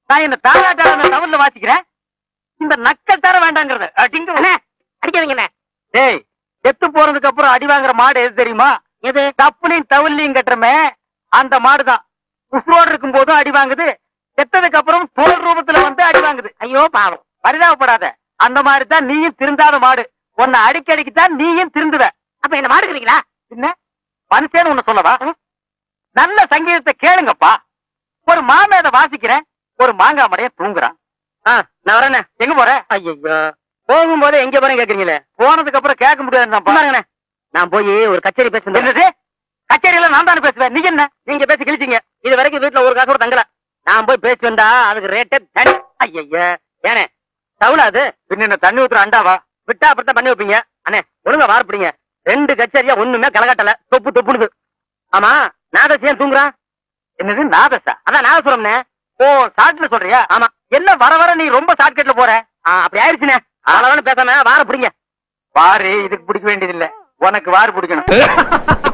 நான் என்ன தாராட்டாள தவறுல வாசிக்கிறேன் இந்த நக்கல் தர வேண்டாங்கிறத அடிங்க அடிக்காதீங்கண்ணே டேய் செத்து போறதுக்கு அப்புறம் அடி வாங்குற மாடு எது தெரியுமா எது தப்புலையும் தவிலையும் கட்டுறமே அந்த மாடுதான் உசுரோடு இருக்கும் போதும் அடி வாங்குது செத்ததுக்கு அப்புறம் தோல் ரூபத்துல வந்து அடி வாங்குது ஐயோ பாவம் பரிதாபப்படாத அந்த மாதிரி தான் நீயும் திருந்தாத மாடு உன்னை அடிக்கடிக்கு தான் நீயும் திருந்துவ அப்ப என்ன மாடுக்கிறீங்களா என்ன மனுஷன்னு ஒண்ணு சொல்லவா நல்ல சங்கீதத்தை கேளுங்கப்பா ஒரு மாமேத வாசிக்கிறேன் ஒரு மாங்காய் மடைய தூங்குறான் நான் வரேண்ணே எங்க போற ஐயோ போகும்போது எங்க போறேன் கேக்குறீங்களே போனதுக்கு அப்புறம் கேட்க முடியாதுப்பா பாருங்கண்ணே நான் போய் ஒரு கச்சேரி பேசுறேன் என்னது கச்சேரியில நான் தானே பேசுவேன் நீ என்ன நீங்க பேசி கிழிச்சீங்க இது வரைக்கும் வீட்டுல ஒரு காசு கூட தங்கல நான் போய் பேசி வந்தா அதுக்கு ரேட்டே தனி ஐயா ஏனே தவுல அது பின்ன என்ன தண்ணி ஊத்துற அண்டாவா விட்டா அப்புறம் பண்ணி வைப்பீங்க அண்ணே ஒழுங்கா வார்ப்பிடிங்க ரெண்டு கச்சேரியா ஒண்ணுமே கலகட்டல தொப்பு தொப்புனுது ஆமா நாதசி ஏன் தூங்குறான் என்னது நாதசா அதான் நாதசுரம்னே ஓ ஷார்ட்ல சொல்றியா ஆமா என்ன வர வர நீ ரொம்ப ஷார்ட்கட்ல போற ஆ, அப்படி ஆயிடுச்சுண்ணே அவ்வளவுதானே பேசாம வார பிடிங்க வாரு இதுக்கு பிடிக்க வேண்டியது இல்ல உனக்கு வாரு பிடிக்கணும்